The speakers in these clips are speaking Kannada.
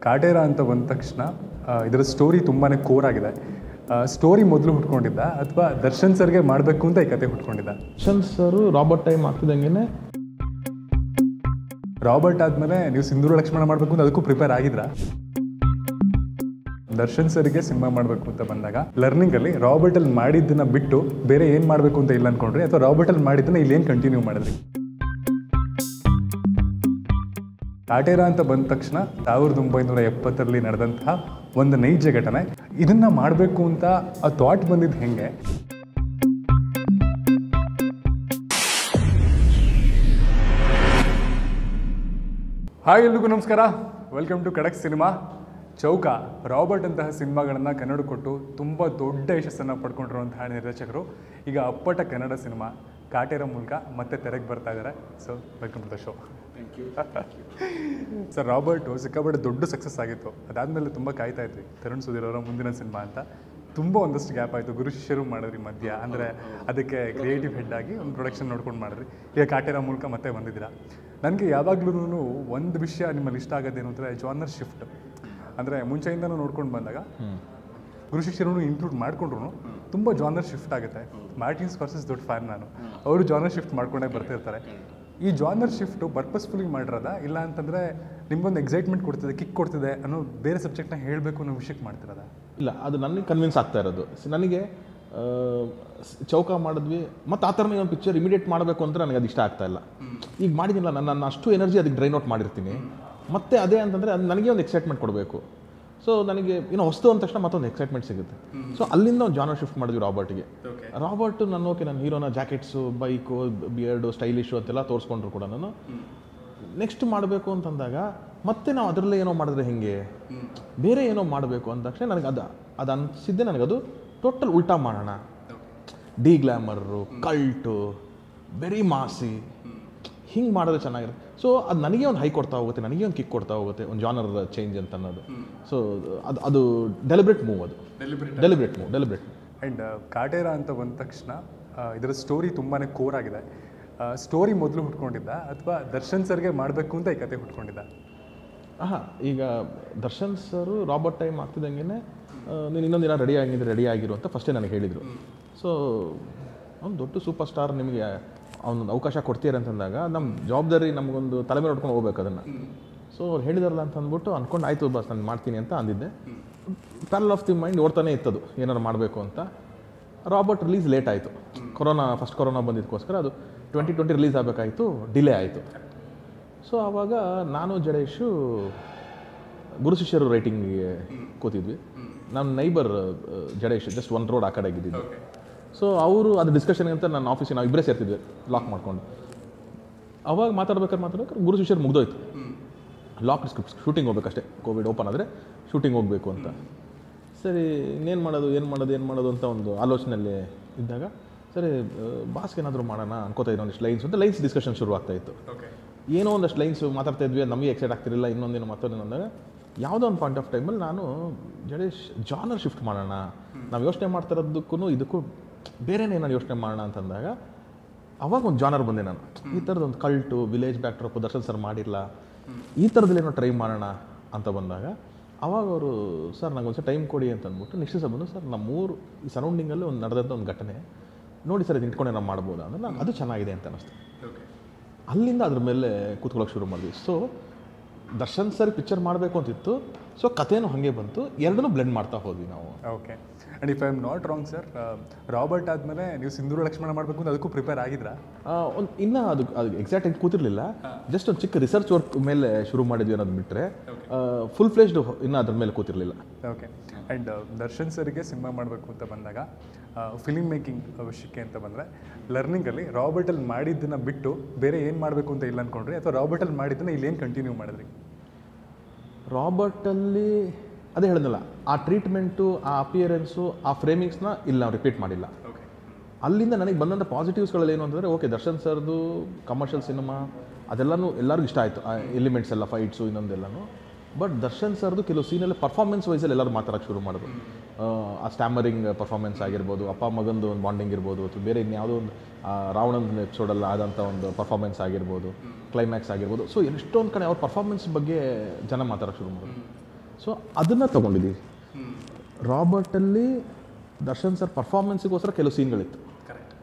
ಕಾಟೇರ ಅಂತ ಬಂದ ತಕ್ಷಣ ಆ, ಇದರ ಸ್ಟೋರಿ ತುಂಬಾ ಕೋರ್ ಆಗಿದೆ ಸ್ಟೋರಿ ಮೊದಲು ಹುಟ್ಕೊಂಡಿದ್ದ ಅಥವಾ ದರ್ಶನ್ ಸರ್ಗೆ ಮಾಡಬೇಕು ಅಂತ ಈ ಕತೆ ಹುಟ್ಕೊಂಡಿದ್ದ ದರ್ಶನ್ ಸರ್ ರಾಬರ್ಟ್ ಟೈಮ್ ಆಗ್ತಿದ್ದಂಗೆ ರಾಬರ್ಟ್ ಆದಮೇಲೆ ನೀವು ಸಿಂಧೂರ ಲಕ್ಷ್ಮಣ ಮಾಡಬೇಕು ಅಂತ ಅದಕ್ಕೂ ಪ್ರಿಪೇರ್ ಆಗಿದ್ರಾ ದರ್ಶನ್ ಸರ್ಗೆ ಸಿನಿಮಾ ಮಾಡಬೇಕು ಅಂತ ಬಂದಾಗ ಲರ್ನಿಂಗಲ್ಲಿ ರಾಬರ್ಟಲ್ಲಿ ಮಾಡಿದ್ದನ್ನ ಬಿಟ್ಟು ಬೇರೆ ಏನು ಮಾಡಬೇಕು ಅಂತ ಇಲ್ಲ ಅನ್ಕೊಂಡ್ರಿ ಅಥವಾ ರಾಬರ್ಟಲ್ಲಿ ಮಾಡಿದ್ದನ್ನ ಇಲ್ಲಿ ಏನು ಕಂಟಿನ್ಯೂ ಮಾಡಿದ್ರಿ ಕಾಟೇರ ಅಂತ ಬಂದ ತಕ್ಷಣ ಸಾವಿರದ ಒಂಬೈನೂರ ಎಪ್ಪತ್ತರಲ್ಲಿ ನಡೆದಂತಹ ಒಂದು ನೈಜ ಘಟನೆ ಇದನ್ನ ಮಾಡಬೇಕು ಅಂತ ಆ ಥಾಟ್ ಬಂದಿದ್ದು ಹೆಂಗೆ ಹಾಯ್ ಎಲ್ರಿಗೂ ನಮಸ್ಕಾರ ವೆಲ್ಕಮ್ ಟು ಖಡಕ್ ಸಿನಿಮಾ ಚೌಕ ರಾಬರ್ಟ್ ಅಂತಹ ಸಿನಿಮಾಗಳನ್ನು ಕನ್ನಡ ಕೊಟ್ಟು ತುಂಬ ದೊಡ್ಡ ಯಶಸ್ಸನ್ನು ಪಡ್ಕೊಂಡಿರುವಂತಹ ನಿರ್ದೇಶಕರು ಈಗ ಅಪ್ಪಟ ಕನ್ನಡ ಸಿನಿಮಾ ಕಾಟೇರ ಮೂಲಕ ಮತ್ತೆ ತೆರೆಗೆ ಬರ್ತಾ ಇದ್ದಾರೆ so welcome to the show sir Robert ಸಿಕ್ಕಾಪಟ್ಟೆ ದೊಡ್ಡ ಸಕ್ಸಸ್ ಆಗಿತ್ತು ಅದಾದಮೇಲೆ ತುಂಬ ಕಾಯ್ತಾ ಇದ್ವಿ ತರುಣ್ ಸುಧೀರ್ ಅವರ ಮುಂದಿನ ಸಿನಿಮಾ ಅಂತ ತುಂಬ ಒಂದಷ್ಟು ಗ್ಯಾಪ್ ಆಯಿತು ಗುರು ಶಿಷ್ಯರು ಮಾಡಿದ್ರಿ ಮಧ್ಯ ಅಂದರೆ ಅದಕ್ಕೆ ಕ್ರಿಯೇಟಿವ್ ಹೆಡ್ ಆಗಿ ಒಂದು ಪ್ರೊಡಕ್ಷನ್ ನೋಡ್ಕೊಂಡು ಮಾಡಿದ್ರಿ ಈಗ ಕಾಟೇರ ಮೂಲಕ ಮತ್ತೆ ಬಂದಿದ್ದೀರಾ ನನಗೆ ಯಾವಾಗಲೂ ಒಂದು ವಿಷಯ ನಿಮ್ಮಲ್ಲಿ ಇಷ್ಟ ಆಗೋದೇನು ಅಂದರೆ ಜಾನರ್ ಶಿಫ್ಟ್ ಅಂದರೆ ಮುಂಚೆಯಿಂದನೂ ನೋಡ್ಕೊಂಡು ಬಂದಾಗ ಗುರು ಶಿಷ್ಯರನ್ನು ಇನ್ಕ್ಲೂಡ್ ಮಾಡ್ಕೊಂಡ್ರು ತುಂಬ ಜಾನರ್ ಶಿಫ್ಟ್ ಆಗುತ್ತೆ ಮಾರ್ಟಿನ್ ಸ್ಕಾರ್ಸಸ್ ದೊಡ್ಡ ಫ್ಯಾನ್ ನಾನು ಅವರು ಜಾನರ್ ಶಿಫ್ಟ್ ಮಾಡ್ಕೊಂಡೇ ಬರ್ತಿರ್ತಾರೆ ಈ ಜಾನರ್ ಶಿಫ್ಟು ಪರ್ಪಸ್ಫುಲಿ ಮಾಡಿರೋದ ಇಲ್ಲ ಅಂತಂದರೆ ನಿಮ್ಗೊಂದು ಎಕ್ಸೈಟ್ಮೆಂಟ್ ಕೊಡ್ತಿದೆ ಕಿಕ್ ಕೊಡ್ತಿದೆ ಅನ್ನೋ ಬೇರೆ ಸಬ್ಜೆಕ್ಟ್ನ ಹೇಳಬೇಕು ಅನ್ನೋ ವಿಷಯಕ್ಕೆ ಮಾಡ್ತಿರೋದ ಇಲ್ಲ ಅದು ನನಗೆ ಕನ್ವಿನ್ಸ್ ಆಗ್ತಾ ಇರೋದು ಸ- ನನಗೆ ಆ, ಸ್- ಚೌಕ ಮಾಡಿದ್ವಿ ಮತ್ತು ಆ ಥರನೇ ಒಂದು ಪಿಕ್ಚರ್ ಇಮಿಡಿಯೇಟ್ ಮಾಡಬೇಕು ಅಂತ ನನಗೆ ಅದು ಇಷ್ಟ ಆಗ್ತಾ ಇಲ್ಲ ಈಗ ಮಾಡಿದಿಲ್ಲ ನಾನು ನನ್ನ ಅಷ್ಟು ಎನರ್ಜಿ ಅದಕ್ಕೆ ಡ್ರೈನ್ ಔಟ್ ಮಾಡಿರ್ತೀನಿ ಮತ್ತೆ ಅದೇ ಅಂತಂದರೆ ಅದು ನನಗೆ ಒಂದು ಎಕ್ಸೈಟ್ಮೆಂಟ್ ಕೊಡಬೇಕು ಸೊ ನನಗೆ ಏನೋ ಹೊಸ್ತು ಅಂದ ತಕ್ಷಣ ಮತ್ತೊಂದು ಎಕ್ಸೈಟ್ಮೆಂಟ್ ಸಿಗುತ್ತೆ ಸೊ ಅಲ್ಲಿಂದ ಒಂದು ಜಾನರ್ ಶಿಫ್ಟ್ ಮಾಡಿದ್ವಿ ರಾಬರ್ಟ್ಗೆ ರಾಬರ್ಟ್ ನಾನು ಓಕೆ ನಾನು ಹೀರೋನ ಜಾಕೆಟ್ಸು ಬೈಕು ಬಿಯರ್ಡು ಸ್ಟೈಲಿಶು ಅಂತೆಲ್ಲ ತೋರಿಸ್ಕೊಂಡ್ರು ಕೂಡ ನಾನು ನೆಕ್ಸ್ಟ್ ಮಾಡಬೇಕು ಅಂತಂದಾಗ ಮತ್ತೆ ನಾವು ಅದರಲ್ಲೇ ಏನೋ ಮಾಡಿದ್ರೆ ಹೆಂಗೆ ಬೇರೆ ಏನೋ ಮಾಡಬೇಕು ಅಂದ ತಕ್ಷಣ ನನಗೆ ಅದು ಅದು ಅನಿಸಿದ್ದೆ ನನಗದು ಟೋಟಲ್ ಉಲ್ಟಾ ಮಾಡೋಣ deglamour cult very massy ಹಿಂಗೆ ಮಾಡಿದ್ರೆ ಚೆನ್ನಾಗಿರುತ್ತೆ ಸೊ ಅದು ನನಗೆ ಒಂದು ಹೈ ಕೊಡ್ತಾ ಹೋಗುತ್ತೆ ನನಗೆ ಒಂದು ಕಿಕ್ ಕೊಡ್ತಾ ಹೋಗುತ್ತೆ ಒಂದು ಜಾನರ್ ಚೇಂಜ್ ಅಂತ ಅನ್ನೋದು ಸೊ ಅದು ಅದು ಡೆಲಿಬ್ರೇಟ್ ಮೂವ್ ಅದು deliberate move deliberate move and Kaatera ಅಂತ ಬಂದ ತಕ್ಷಣ ಆ, ಇದರ ಸ್ಟೋರಿ ತುಂಬಾ ಕೋರ್ ಆಗಿದೆ ಸ್ಟೋರಿ ಮೊದಲು ಹುಟ್ಕೊಂಡಿದ್ದ ಅಥವಾ ದರ್ಶನ್ ಸರ್ಗೆ ಮಾಡಬೇಕು ಅಂತ ಈ ಕತೆ ಹುಟ್ಕೊಂಡಿದ್ದ ಹಾಂ ಈಗ ದರ್ಶನ್ ಸರು ರಾಬರ್ಟ್ ಟೈಮ್ ಆಗ್ತಿದ್ದಂಗೆ ನೀನು ಇನ್ನೊಂದು ದಿನ ರೆಡಿ ಆಗಿದ್ರೆ ರೆಡಿ ಆಗಿರು ಅಂತ ಫಸ್ಟೇ ನನಗೆ ಹೇಳಿದರು ಸೊ ಅವ್ನು ದೊಡ್ಡ ಸೂಪರ್ ಸ್ಟಾರ್ ನಿಮಗೆ ಅವನೊಂದು ಅವಕಾಶ ಕೊಡ್ತೀರ ಅಂತಂದಾಗ ನಮ್ಮ ಜವಾಬ್ದಾರಿ ನಮಗೊಂದು ತಲೆ ಮೇಲೆ ಹೊಡ್ಕೊಂಡು ಹೋಗ್ಬೇಕು ಅದನ್ನು ಸೊ ಅವ್ರು ಹೇಳಿದಾರಲ್ಲ ಅಂತ ಅಂದ್ಬಿಟ್ಟು ಅಂದ್ಕೊಂಡು ಆಯಿತು ಬಸ್ ನಾನು ಮಾಡ್ತೀನಿ ಅಂತ ಅಂದಿದ್ದೆ ಪ್ಯಾರಲ್ ಆಫ್ ದಿ ಮೈಂಡ್ ಓಡ್ತಾನೆ ಇತ್ತದು ಏನಾರು ಮಾಡಬೇಕು ಅಂತ ರಾಬರ್ಟ್ ರಿಲೀಸ್ ಲೇಟ್ ಆಯಿತು ಕೊರೋನಾ ಫಸ್ಟ್ ಕೊರೋನಾ ಬಂದಿದ್ದಕ್ಕೋಸ್ಕರ ಅದು ಟ್ವೆಂಟಿ ಟ್ವೆಂಟಿ ರಿಲೀಸ್ ಆಗಬೇಕಾಯಿತು ಡಿಲೇ ಆಯಿತು ಸೊ ಆವಾಗ ನಾನು ಜಡೇಶು ಗುರು ಶಿಷ್ಯರು ರೈಟಿಂಗ್ಗೆ ಕೂತಿದ್ವಿ ನಮ್ಮ neighbour Jadesh just one road ಆ ಕಡೆ ಇದ್ದಿದ್ದು ಸೊ ಅವರು ಅದು ಡಿಸ್ಕಷನ್ ಅಂತ ನನ್ನ ಆಫೀಸಿಗೆ ನಾವು ಇಬ್ಬರೇ ಸೇರ್ತಿದ್ವಿ ಲಾಕ್ ಮಾಡ್ಕೊಂಡು ಅವಾಗ ಮಾತಾಡ್ಬೇಕಾದ್ರೆ ಮಾತಾಡ್ಬೇಕಾದ್ರೆ ಗುರು ಶಿಷ್ಯರು ಮುಗ್ದೋಯ್ತು ಲಾಕ್ ಸ್ಕ್ರಿಪ್ಟ್ ಶೂಟಿಂಗ್ ಹೋಗ್ಬೇಕಷ್ಟೇ ಕೋವಿಡ್ ಓಪನ್ ಆದರೆ ಶೂಟಿಂಗ್ ಹೋಗಬೇಕು ಅಂತ ಸರಿ ಇನ್ನೇನು ಮಾಡೋದು ಏನು ಮಾಡೋದು ಏನು ಮಾಡೋದು ಅಂತ ಒಂದು ಆಲೋಚನೆಯಲ್ಲಿ ಇದ್ದಾಗ ಸರಿ ಬಾಸ್ಗೆ ಏನಾದರೂ ಮಾಡೋಣ ಅನ್ಕೋತಾ ಇದ್ದೆ ಒಂದಿಷ್ಟು ಲೈನ್ಸ್ ಅಂತ ಲೈನ್ಸ್ ಡಿಸ್ಕಷನ್ ಶುರು ಆಗ್ತಾ ಇತ್ತು ಏನೋ ಒಂದಷ್ಟು ಲೈನ್ಸ್ ಮಾತಾಡ್ತಾ ಇದ್ವಿ ಅದು ನಮಗೆ ಎಕ್ಸೈಟ್ ಆಗ್ತಿರಲಿಲ್ಲ ಇನ್ನೊಂದೇನು ಮತ್ತೊಂದೇನು ಅಂದಾಗ ಯಾವುದೋ ಒಂದು ಪಾಯಿಂಟ್ ಆಫ್ ಟೈಮಲ್ಲಿ ನಾನು ಜಡೇಶ್ ಜಾನರ್ ಶಿಫ್ಟ್ ಮಾಡೋಣ ನಾವು ಯೋಚನೆ ಮಾಡ್ತಾ ಇರೋದಕ್ಕೂ ಇದಕ್ಕೂ ಬೇರೆನೇ ನಾನು ಯೋಚನೆ ಮಾಡೋಣ ಅಂತಂದಾಗ ಅವಾಗ ಒಂದು ಜಾನರ್ ಬಂದೆ ನಾನು ಈ ಥರದ್ದು ಒಂದು cult village backdrop Darshan sir ಮಾಡಿಲ್ಲ ಈ ಥರದಲ್ಲಿ ಏನೋ ಟ್ರೈ ಮಾಡೋಣ ಅಂತ ಬಂದಾಗ ಅವಾಗ ಅವರು ಸರ್ ನಂಗೆ ಒಂದ್ಸಲ ಟೈಮ್ ಕೊಡಿ ಅಂತ ಅಂದ್ಬಿಟ್ಟು ನೆಕ್ಸ್ಟ್ ದಿವಸ ಬಂದು ಸರ್ ನಮ್ಮೂರು ಈ ಸರೌಂಡಿಂಗಲ್ಲಿ ಒಂದು ನಡೆದಂಥ ಒಂದು ಘಟನೆ ನೋಡಿ ಸರ್ ಇದು ಇಟ್ಕೊಂಡೆ ನಾವು ಮಾಡ್ಬೋದಾ ಅಂದ್ರೆ ನಾನು ಅದು ಚೆನ್ನಾಗಿದೆ ಅಂತ ಅನ್ನಿಸ್ತು ಅಲ್ಲಿಂದ ಅದ್ರ ಮೇಲೆ ಕೂತ್ಕೊಳ್ಳೋಕೆ ಶುರು ಮಾಡಿದ್ವಿ ಸೊ ದರ್ಶನ್ ಸರ್ ಪಿಕ್ಚರ್ ಮಾಡಬೇಕು ಅಂತಿತ್ತು ಸೊ ಕಥೆನೂ ಹಾಗೆ ಬಂತು ಎರಡನ್ನೂ ಬ್ಲೆಂಡ್ ಮಾಡ್ತಾ ಹೋದ್ವಿ ನಾವು okay and if I am not wrong sir Robert ಆದಮೇಲೆ ನೀವು ಸಿಂಧೂರ ಲಕ್ಷ್ಮಣ ಮಾಡಬೇಕು ಅಂತ ಅದಕ್ಕೂ ಪ್ರಿಪೇರ್ ಆಗಿದ್ರಾ ಒಂದು ಇನ್ನೂ ಅದು ಅದು ಎಕ್ಸಾಕ್ಟ್ ಆಗಿ ಕೂತಿರ್ಲಿಲ್ಲ ಜಸ್ಟ್ ಒಂದು ಚಿಕ್ಕ ರಿಸರ್ಚ್ ವರ್ಕ್ ಮೇಲೆ ಶುರು ಮಾಡಿದ್ವಿ ಅನ್ನೋದು ಬಿಟ್ಟರೆ ಫುಲ್ ಫ್ಲೇಜ್ಡ್ ಇನ್ನೂ ಅದ್ರ ಮೇಲೆ ಕೂತಿರ್ಲಿಲ್ಲ ಓಕೆ ಆ್ಯಂಡ್ ದರ್ಶನ್ ಸರ್ಗೆ ಸಿನಿಮಾ ಮಾಡಬೇಕು ಅಂತ ಬಂದಾಗ ಫಿಲಿಮ್ ಮೇಕಿಂಗ್ ವಿಷಯಕ್ಕೆ ಅಂತ ಬಂದರೆ ಲರ್ನಿಂಗಲ್ಲಿ ರಾಬರ್ಟಲ್ಲಿ ಮಾಡಿದ್ದನ್ನ ಬಿಟ್ಟು ಬೇರೆ ಏನು ಮಾಡಬೇಕು ಅಂತ ಇಲ್ಲ ಅನ್ಕೊಂಡ್ರಿ ಅಥವಾ ರಾಬರ್ಟಲ್ಲಿ ಮಾಡಿದ್ದನ್ನ ಇಲ್ಲಿ ಏನು ಕಂಟಿನ್ಯೂ ಮಾಡಿದ್ರಿ ರಾಬರ್ಟಲ್ಲಿ ಅದೇ ಹೇಳಿದ್ನಲ್ಲ ಆ ಟ್ರೀಟ್ಮೆಂಟು ಆ ಅಪಿಯರೆನ್ಸು ಆ ಫ್ರೇಮಿಂಗ್ಸ್ನ ಇಲ್ಲಿ ನಾವು ರಿಪೀಟ್ ಮಾಡಿಲ್ಲ ಓಕೆ ಅಲ್ಲಿಂದ ನನಗೆ ಬಂದಂಥ ಪಾಸಿಟಿವ್ಸ್ಗಳಲ್ಲಿ ಏನು ಅಂತಂದರೆ ಓಕೆ ದರ್ಶನ್ ಸರ್ದು ಕಮರ್ಷಿಯಲ್ ಸಿನಿಮಾ ಅದೆಲ್ಲನೂ ಎಲ್ಲರಿಗೂ ಇಷ್ಟ ಆಯಿತು ಆ ಎಲಿಮೆಂಟ್ಸ್ ಎಲ್ಲ ಫೈಟ್ಸು ಇನ್ನೊಂದೆಲ್ಲನೂ ಬಟ್ ದರ್ಶನ್ ಸರ್ದು ಕೆಲವು ಸೀನಲ್ಲಿ ಪರ್ಫಾರ್ಮೆನ್ಸ್ ವೈಸಲ್ಲಿ ಎಲ್ಲರೂ ಮಾತಾಡೋಕ್ಕೆ ಶುರು ಮಾಡಿದ್ರು ಆ, ಆ ಸ್ಟ್ಯಾಮರಿಂಗ್ ಪರ್ಫಾರ್ಮೆನ್ಸ್ ಆಗಿರ್ಬೋದು ಅಪ್ಪ ಮಗಂದು ಒಂದು ಬಾಂಡಿಂಗ್ ಇರ್ಬೋದು ಅಥವಾ ಬೇರೆ ಇನ್ಯಾವುದೋ ಒಂದು ಆ, ರಾವಣನ ಎಪಿಸೋಡಲ್ಲಿ ಆದಂಥ ಒಂದು ಪರ್ಫಾರ್ಮೆನ್ಸ್ ಆಗಿರ್ಬೋದು ಕ್ಲೈಮ್ಯಾಕ್ಸ್ ಆಗಿರ್ಬೋದು ಸೊ ಎಷ್ಟೊಂದು ಕಡೆ ಅವ್ರ ಪರ್ಫಾರ್ಮೆನ್ಸ್ ಬಗ್ಗೆ ಜನ ಮಾತಾಡೋಕ್ಕೆ ಶುರು ಮಾಡಿದ್ರು ಸೊ ಅದನ್ನು ತೊಗೊಂಡಿದ್ದೀವಿ ರಾಬರ್ಟಲ್ಲಿ ದರ್ಶನ್ ಸರ್ ಪರ್ಫಾರ್ಮೆನ್ಸಿಗೋಸ್ಕರ ಕೆಲವು ಸೀನ್ಗಳಿತ್ತು ಕರೆಕ್ಟ್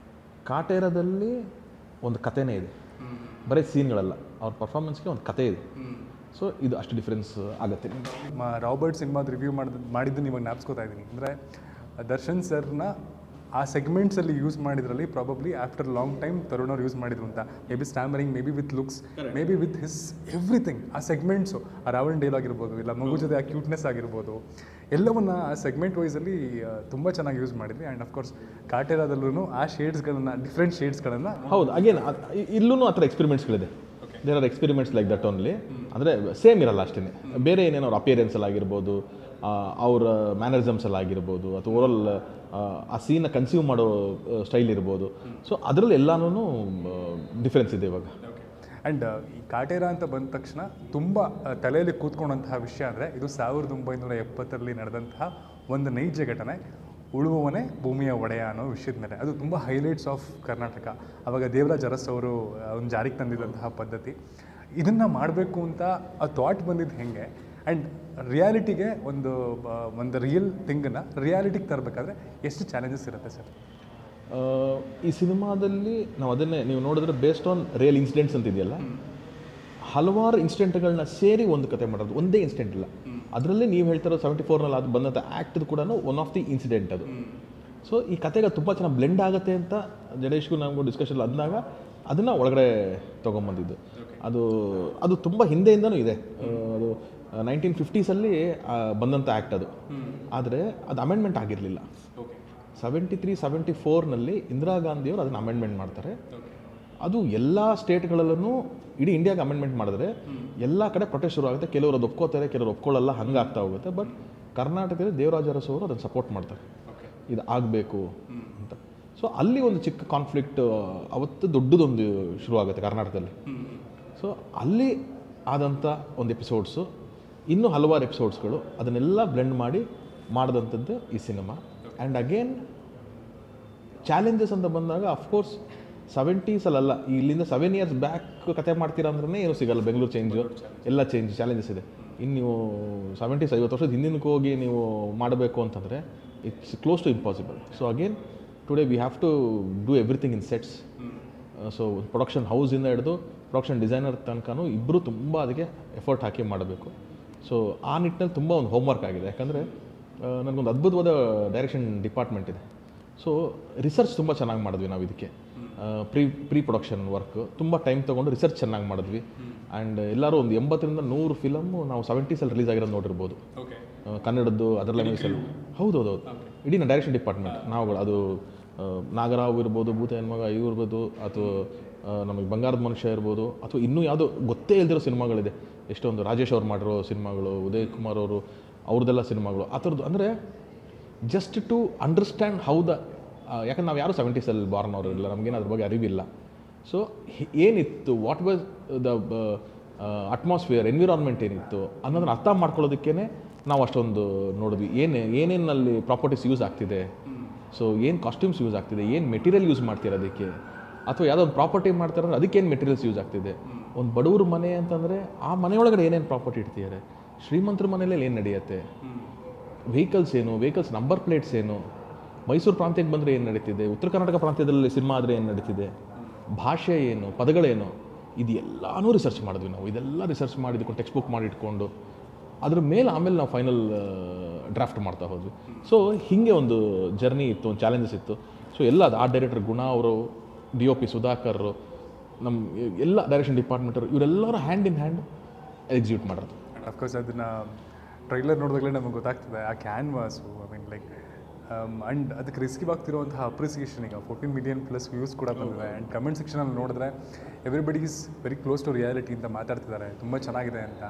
ಕಾಟೇರದಲ್ಲಿ ಒಂದು ಕಥೆನೇ ಇದೆ ಬರೀ ಸೀನ್ಗಳಲ್ಲ ಅವ್ರ ಪರ್ಫಾರ್ಮೆನ್ಸ್ಗೆ ಒಂದು ಕತೆ ಇದೆ ಸೊ ಇದು ಅಷ್ಟು ಡಿಫ್ರೆನ್ಸ್ ಆಗುತ್ತೆ ನಿಮ್ಮ ರಾಬರ್ಟ್ ಸಿನಿಮಾದ ರಿವ್ಯೂ ಮಾಡಿದ ಮಾಡಿದ್ದು ಇವಾಗ ಜ್ಞಾಪಿಸ್ಕೋತಾ ಇದ್ದೀನಿ ಅಂದರೆ ದರ್ಶನ್ ಸರ್ನ ಆ ಸೆಗ್ಮೆಂಟ್ಸಲ್ಲಿ ಯೂಸ್ ಮಾಡಿದ್ರಲ್ಲಿ probably after long time Tarun ಅವ್ರು ಯೂಸ್ ಮಾಡಿದ್ರು ಅಂತ maybe stammering maybe with looks maybe with his everything ಆ ಸೆಗ್ಮೆಂಟ್ಸು ಆ ರಾವಣ್ ಡೇಲ್ ಆಗಿರ್ಬೋದು ಇಲ್ಲ ಮಗು ಜೊತೆ ಆ ಕ್ಯೂಟ್ನೆಸ್ ಆಗಿರ್ಬೋದು ಎಲ್ಲವನ್ನ ಆ ಸೆಗ್ಮೆಂಟ್ ವೈಸಲ್ಲಿ ತುಂಬ ಚೆನ್ನಾಗಿ ಯೂಸ್ ಮಾಡಿದ್ವಿ ಆ್ಯಂಡ್ ಅಫ್ಕೋರ್ಸ್ ಕಾಟೇರಾದಲ್ಲೂ ಆ ಶೇಡ್ಸ್ಗಳನ್ನು ಡಿಫ್ರೆಂಟ್ ಶೇಡ್ಸ್ಗಳನ್ನು ಹೌದು ಅಗೇನ್ ಇಲ್ಲೂ ಆ ಥರ ಎಕ್ಸ್ಪೆರಿಮೆಂಟ್ಸ್ಗಳಿದೆ there are experiments like that only ಅಂದರೆ ಸೇಮ್ ಇರಲ್ಲ ಅಷ್ಟೇ ಬೇರೆ ಏನೇನೋ ಅವ್ರ ಅಪಿಯರೆನ್ಸಲ್ಲಿ ಆಗಿರ್ಬೋದು ಆ, ಅವ್ರ ಮ್ಯಾನರಿಸಮ್ಸಲ್ಲಿ ಆಗಿರ್ಬೋದು ಅಥವಾ ಓವರಲ್ ಆ ಸೀನ ಕನ್ಸ್ಯೂಮ್ ಮಾಡೋ ಸ್ಟೈಲ್ ಇರ್ಬೋದು ಸೊ ಅದರಲ್ಲಿ ಎಲ್ಲನೂ ಡಿಫ್ರೆನ್ಸ್ ಇದೆ ಇವಾಗ ಆ್ಯಂಡ್ ಈ ಕಾಟೇರ ಅಂತ ಬಂದ ತಕ್ಷಣ ತುಂಬ ತಲೆಯಲ್ಲಿ ಕೂತ್ಕೊಂಡಂತಹ ವಿಷಯ ಅಂದರೆ ಇದು ಸಾವಿರದ ಒಂಬೈನೂರ ಎಪ್ಪತ್ತರಲ್ಲಿ ನಡೆದಂತಹ ಒಂದು ನೈಜ ಘಟನೆ ಉಳುವವನೇ ಭೂಮಿಯ ಒಡೆಯ ಅನ್ನೋ ವಿಷಯದ ಮೇಲೆ ಅದು ತುಂಬ ಹೈಲೈಟ್ಸ್ ಆಫ್ ಕರ್ನಾಟಕ ಅವಾಗ ದೇವರಾಜ್ ಅರಸ್ ಅವರು ಒಂದು ಜಾರಿಗೆ ತಂದಿದ್ದಂತಹ ಪದ್ಧತಿ ಇದನ್ನು ಮಾಡಬೇಕು ಅಂತ ಆ ಥಾಟ್ ಬಂದಿದ್ದು ಹೆಂಗೆ ಆ್ಯಂಡ್ ರಿಯಾಲಿಟಿಗೆ ಒಂದು ಬ- ಒಂದು ರಿಯಲ್ ಥಿಂಗನ್ನು ರಿಯಾಲಿಟಿಗೆ ತರಬೇಕಾದ್ರೆ ಎಷ್ಟು ಚಾಲೆಂಜಸ್ ಇರುತ್ತೆ ಸರ್ ಆ, ಈ ಸಿನಿಮಾದಲ್ಲಿ ನಾವು ಅದನ್ನೇ ನೀವು ನೋಡಿದ್ರೆ ಬೇಸ್ಡ್ ಆನ್ ರಿಯಲ್ ಇನ್ಸಿಡೆಂಟ್ಸ್ ಅಂತ ಇದೆಯಲ್ಲ ಹಲವಾರು ಇನ್ಸಿಡೆಂಟ್ಗಳನ್ನ ಸೇರಿ ಒಂದು ಕತೆ ಮಾಡೋದು ಒಂದೇ ಇನ್ಸಿಡೆಂಟ್ ಇಲ್ಲ ಅದರಲ್ಲಿ ನೀವು ಹೇಳ್ತಿರೋ ಸೆವೆಂಟಿ ಫೋರ್ನಲ್ಲಿ ಅದು ಬಂದಂಥ ಆ್ಯಕ್ಟ್ದು ಕೂಡ ಒನ್ ಆಫ್ ದಿ ಇನ್ಸಿಡೆಂಟ್ ಅದು ಸೊ ಈ ಕತೆಗೆ ತುಂಬ ಚೆನ್ನಾಗಿ ಬ್ಲೆಂಡ್ ಆಗುತ್ತೆ ಅಂತ ಜಡೇಶ್ಗೂ ನಮಗೂ ಡಿಸ್ಕಷನ್ ಆದಾಗ ಅದನ್ನು ಒಳಗಡೆ ತೊಗೊಂಬಂದಿದ್ದು ಅದು ಅದು ತುಂಬ ಹಿಂದೆಯಿಂದನೂ ಇದೆ ಆ, ಅದು ನೈನ್ಟೀನ್ ಫಿಫ್ಟೀಸಲ್ಲಿ ಬಂದಂಥ ಆ್ಯಕ್ಟ್ ಅದು ಆದರೆ ಅದು ಅಮೆಂಡ್ಮೆಂಟ್ ಆಗಿರಲಿಲ್ಲ ಸೆವೆಂಟಿ ತ್ರೀ ಸೆವೆಂಟಿ ಫೋರ್ನಲ್ಲಿ ಇಂದಿರಾ ಗಾಂಧಿಯವರು ಅದನ್ನು ಅಮೆಂಡ್ಮೆಂಟ್ ಮಾಡ್ತಾರೆ ಅದು ಎಲ್ಲ ಸ್ಟೇಟ್ಗಳಲ್ಲೂ ಇಡೀ ಇಂಡಿಯಾಗೆ ಅಮೆಂಡ್ಮೆಂಟ್ ಮಾಡಿದ್ರೆ ಎಲ್ಲ ಕಡೆ ಪ್ರೊಟೆಸ್ಟ್ ಶುರು ಆಗುತ್ತೆ ಕೆಲವರು ಅದು ಒಪ್ಕೋತಾರೆ ಕೆಲವರು ಒಪ್ಕೊಳ್ಳಲ್ಲ ಹಂಗೆ ಆಗ್ತಾ ಹೋಗುತ್ತೆ ಬಟ್ ಕರ್ನಾಟಕದಲ್ಲಿ ದೇವರಾಜ ಅರಸು ಅವರು ಅದನ್ನು ಸಪೋರ್ಟ್ ಮಾಡ್ತಾರೆ ಇದು ಆಗಬೇಕು ಅಂತ ಸೊ ಅಲ್ಲಿ ಒಂದು ಚಿಕ್ಕ ಕಾನ್ಫ್ಲಿಕ್ಟ್ ಅವತ್ತು ದೊಡ್ಡದೊಂದು ಶುರು ಆಗುತ್ತೆ ಕರ್ನಾಟಕದಲ್ಲಿ ಸೊ ಅಲ್ಲಿ ಆದಂಥ ಒಂದು ಎಪಿಸೋಡ್ಸು ಇನ್ನೂ ಹಲವಾರು ಎಪಿಸೋಡ್ಸ್ಗಳು ಅದನ್ನೆಲ್ಲ ಬ್ಲೆಂಡ್ ಮಾಡಿ ಮಾಡಿದಂಥದ್ದು ಈ ಸಿನಿಮಾ ಆ್ಯಂಡ್ ಅಗೇನ್ ಚಾಲೆಂಜಸ್ ಅಂತ ಬಂದಾಗ ಅಫ್ಕೋರ್ಸ್ ಸೆವೆಂಟೀಸಲ್ಲ ಇಲ್ಲಿಂದ ಸೆವೆನ್ ಇಯರ್ಸ್ ಬ್ಯಾಕ್ ಕತೆ ಮಾಡ್ತೀರಾ ಅಂದ್ರೆ ಏನು ಸಿಗಲ್ಲ ಬೆಂಗಳೂರು ಚೇಂಜು ಎಲ್ಲ ಚೇಂಜ್ ಚಾಲೆಂಜಸ್ ಇದೆ ಇನ್ನು ನೀವು ಸೆವೆಂಟೀಸ್ ಐವತ್ತು ವರ್ಷದ ಹಿಂದಿನಕ್ಕೆ ಹೋಗಿ ನೀವು ಮಾಡಬೇಕು ಅಂತಂದರೆ it's close to impossible so again today we have to do everything in sets so production ಹೌಸಿಂದ ಹಿಡಿದು ಪ್ರೊಡಕ್ಷನ್ ಡಿಸೈನರ್ ತನಕನೂ ಇಬ್ಬರು ತುಂಬ ಅದಕ್ಕೆ ಎಫರ್ಟ್ ಹಾಕಿ ಮಾಡಬೇಕು ಸೊ ಆ ನಿಟ್ಟಿನಲ್ಲಿ ತುಂಬ ಒಂದು ಹೋಮ್ವರ್ಕ್ ಆಗಿದೆ ಯಾಕಂದರೆ ನನಗೊಂದು ಅದ್ಭುತವಾದ ಡೈರೆಕ್ಷನ್ ಡಿಪಾರ್ಟ್ಮೆಂಟ್ ಇದೆ ಸೊ ರಿಸರ್ಚ್ ತುಂಬ ಚೆನ್ನಾಗಿ ಮಾಡಿದ್ವಿ ನಾವು ಇದಕ್ಕೆ ಪ್ರೀ ಪ್ರೀ ಪ್ರೊಡಕ್ಷನ್ ವರ್ಕ್ ತುಂಬ ಟೈಮ್ ತೊಗೊಂಡು ರಿಸರ್ಚ್ ಚೆನ್ನಾಗಿ ಮಾಡಿದ್ವಿ ಆ್ಯಂಡ್ ಎಲ್ಲರೂ ಒಂದು ಎಂಬತ್ತರಿಂದ ನೂರು ಫಿಲಮ್ಮು ನಾವು ಸೆವೆಂಟೀಸಲ್ಲಿ ರಿಲೀಸ್ ಆಗಿರೋದು ನೋಡಿರ್ಬೋದು ಓಕೆ ಆ, ಕನ್ನಡದ್ದು ಅದರ ಲ್ಯಾಂಗ್ವೇಜಲ್ಲಿ ಹೌದು ಹೌದು ಹೌದು ಇಡೀ ನಮ್ಮ ಡೈರೆಕ್ಷನ್ ಡಿಪಾರ್ಟ್ಮೆಂಟ್ ನಾವುಗಳು ಅದು ಆ, ನಾಗರಾವ್ ಇರ್ಬೋದು ಭೂತ ಹೆಣ್ಮಗ ಇವು ಇರ್ಬೋದು ಅಥವಾ ಆ, ನಮಗೆ ಬಂಗಾರದ ಮನುಷ್ಯ ಇರ್ಬೋದು ಅಥವಾ ಇನ್ನೂ ಯಾವುದೋ ಗೊತ್ತೇ ಇಲ್ದಿರೋ ಸಿನಿಮಾಗಳಿದೆ ಎಷ್ಟೊಂದು ರಾಜೇಶ್ ಅವ್ರು ಮಾಡಿರೋ ಸಿನಿಮಾಗಳು ಉದಯ್ ಕುಮಾರ್ ಅವರು ಅವ್ರದ್ದೆಲ್ಲ ಸಿನಿಮಾಗಳು ಆ ಥರದ್ದು ಅಂದರೆ just to understand how the ಯಾಕಂದ್ರೆ ನಾವು ಯಾರು ಸೆವೆಂಟೀಸಲ್ಲಿ ಬಾರ್ನ್ ಅವರು ಇಲ್ಲ ನಮಗೇನು ಅದ್ರ ಬಗ್ಗೆ ಅರಿವಿಲ್ಲ ಸೊ ಏನಿತ್ತು what was the atmosphere environment ಏನಿತ್ತು ಅನ್ನೋದನ್ನ ಅರ್ಥ ಮಾಡ್ಕೊಳ್ಳೋದಕ್ಕೇ ನಾವು ಅಷ್ಟೊಂದು ನೋಡಿದ್ವಿ ಏನು ಏನೇನಲ್ಲಿ ಪ್ರಾಪರ್ಟೀಸ್ ಯೂಸ್ ಆಗ್ತಿದೆ ಸೊ ಏನು ಕಾಸ್ಟ್ಯೂಮ್ಸ್ ಯೂಸ್ ಆಗ್ತಿದೆ ಏನು ಮೆಟೀರಿಯಲ್ ಯೂಸ್ ಮಾಡ್ತೀರ ಅದಕ್ಕೆ ಅಥವಾ ಯಾವುದೋ ಒಂದು ಪ್ರಾಪರ್ಟಿ ಮಾಡ್ತಾರೆ ಅಂದ್ರೆ ಅದಕ್ಕೇನು ಮೆಟೀರಿಯಲ್ಸ್ ಯೂಸ್ ಆಗ್ತಿದೆ ಒಂದು ಬಡವ್ರ ಮನೆ ಅಂತಂದರೆ ಆ ಮನೆಯೊಳಗಡೆ ಏನೇನು ಪ್ರಾಪರ್ಟಿ ಇಡ್ತಿದ್ದಾರೆ ಶ್ರೀಮಂತರ ಮನೆಯಲ್ಲಿ ಏನು ನಡೆಯುತ್ತೆ ವೆಹಿಕಲ್ಸ್ ಏನು ವೆಹಿಕಲ್ಸ್ ನಂಬರ್ ಪ್ಲೇಟ್ಸ್ ಏನು ಮೈಸೂರು ಪ್ರಾಂತ್ಯಕ್ಕೆ ಬಂದರೆ ಏನು ನಡೀತಿದೆ ಉತ್ತರ ಕರ್ನಾಟಕ ಪ್ರಾಂತ್ಯದಲ್ಲಿ ಸಿನಿಮಾ ಆದರೆ ಏನು ನಡೀತಿದೆ ಭಾಷೆ ಏನು ಪದಗಳೇನು ಇದು ಎಲ್ಲನೂ ರಿಸರ್ಚ್ ಮಾಡಿದ್ವಿ ನಾವು ಇದೆಲ್ಲ ರಿಸರ್ಚ್ ಮಾಡಿದ್ಕೊಂಡು ಟೆಕ್ಸ್ಟ್ ಬುಕ್ ಮಾಡಿ ಇಟ್ಕೊಂಡು ಅದ್ರ ಮೇಲೆ ಆಮೇಲೆ ನಾವು ಫೈನಲ್ ಡ್ರಾಫ್ಟ್ ಮಾಡ್ತಾ ಹೋದ್ವಿ ಸೊ ಹೀಗೆ ಒಂದು ಜರ್ನಿ ಇತ್ತು ಒಂದು ಚಾಲೆಂಜಸ್ ಇತ್ತು ಸೊ ಎಲ್ಲ ಅದು ಆರ್ಟ್ ಡೈರೆಕ್ಟರ್ ಗುಣ ಅವರು ಡಿ ಒ ಪಿ ಸುಧಾಕರ್ ನಮ್ಮ ಎಲ್ಲ ಡೈರೆಕ್ಷನ್ ಡಿಪಾರ್ಟ್ಮೆಂಟರು ಇವರೆಲ್ಲರೂ ಹ್ಯಾಂಡ್ ಇನ್ ಹ್ಯಾಂಡ್ ಎಕ್ಸಿಕ್ಯೂಟ್ ಮಾಡೋದು ಅಫ್ಕೋರ್ಸ್ ಅದನ್ನು ಟ್ರೈಲರ್ ನೋಡಿದಾಗಲೇ ನಮಗೆ ಗೊತ್ತಾಗ್ತದೆ ಆ canvas I mean like and ಅದಕ್ಕೆ ರಿಸ್ಕಿವ್ ಆಗ್ತಿರುವಂತಹ ಅಪ್ರಿಸಿಯೇಷನ್ ಈಗ ಫೋರ್ಟೀನ್ ಮಿಲಿಯನ್ ಪ್ಲಸ್ ವ್ಯೂಸ್ ಕೂಡ ಬಂದಿದೆ ಆ್ಯಂಡ್ ಕಮೆಂಟ್ ಸೆಕ್ಷನಲ್ಲಿ ನೋಡಿದ್ರೆ everybody is very close to reality ಅಂತ ಮಾತಾಡ್ತಿದ್ದಾರೆ ತುಂಬ ಚೆನ್ನಾಗಿದೆ ಅಂತ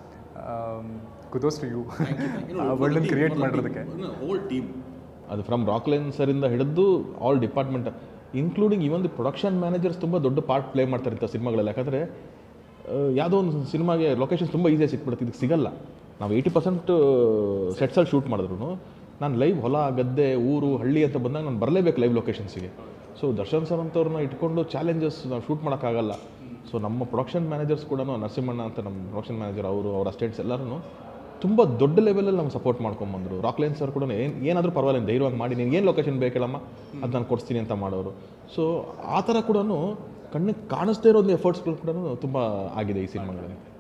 ಕುದೋಸ್ ಟು ಯು ಆ ವರ್ಲ್ಡನ್ನು ಕ್ರಿಯೇಟ್ ಮಾಡಿರೋದಕ್ಕೆ ಹೋಲ್ ಟೀಮ್ ಅದು ಫ್ರಮ್ ರಾಕ್ಲೈನ್ ಸರಿಂದ ಹಿಡಿದು all department including even the production managers ತುಂಬ ದೊಡ್ಡ ಪಾರ್ಟ್ ಪ್ಲೇ ಮಾಡ್ತಾರೆ ಇಂಥ ಸಿನಿಮಾಗಳಲ್ಲಿ ಯಾಕಂದರೆ ಯಾವುದೋ ಒಂದು ಸಿನಿಮಾಗೆ ಲೊಕೇಶನ್ಸ್ ತುಂಬ ಈಸಿಯಾಗಿ ಸಿಕ್ಬಿಡುತ್ತೆ ಇದಕ್ಕೆ ಸಿಗಲ್ಲ ನಾವು ಏಯ್ಟಿ ಪರ್ಸೆಂಟ್ ಸೆಟ್ಸಲ್ಲಿ ಶೂಟ್ ಮಾಡಿದ್ರು ನಾನು ಲೈವ್ ಹೊಲ ಗದ್ದೆ ಊರು ಹಳ್ಳಿ ಅಂತ ಬಂದಾಗ ನಾನು ಬರಲೇಬೇಕು ಲೈವ್ ಲೊಕೇಶನ್ಸಿಗೆ ಸೊ ದರ್ಶನ್ ಸರ್ ಅಂತವ್ರನ್ನ ಇಟ್ಕೊಂಡು ಚಾಲೆಂಜಸ್ ನಾವು ಶೂಟ್ ಮಾಡೋಕ್ಕಾಗಲ್ಲ ಸೊ ನಮ್ಮ ಪ್ರೊಡಕ್ಷನ್ ಮ್ಯಾನೇಜರ್ಸ್ ಕೂಡ ನರಸಿಂಹಣ್ಣ ಅಂತ ನಮ್ಮ ಪ್ರೊಡಕ್ಷನ್ ಮ್ಯಾನೇಜರ್ ಅವರು ಅವರ ಅಸ್ಟೇಟ್ಸ್ ಎಲ್ಲರೂ ತುಂಬ ದೊಡ್ಡ ಲೆವೆಲಲ್ಲಿ ನಮ್ಗೆ ಸಪೋರ್ಟ್ ಮಾಡ್ಕೊಂಬಂದರು ರಾಕ್ಲೈನ್ ಸರ್ ಕೂಡ ಏನು ಏನಾದರೂ ಪರವಾಗಿಲ್ಲ ಧೈರ್ಯವಾಗಿ ಮಾಡಿ ನೀನು ಏನು ಲೊಕೇಶನ್ ಬೇಕಲ್ಲಮ್ಮ ಅದು ನಾನು ಕೊಡಿಸ್ತೀನಿ ಅಂತ ಮಾಡೋರು ಸೊ ಆ ಥರ ಕೂಡ ಕಣ್ಣಿಗೆ ಕಾಣಿಸ್ದೇ ಇರೋ ಒಂದು ಎಫರ್ಟ್ಸ್ಗಳು ಕೂಡ ತುಂಬ ಆಗಿದೆ ಈ ಸಿನಿಮಾಗಳಲ್ಲಿ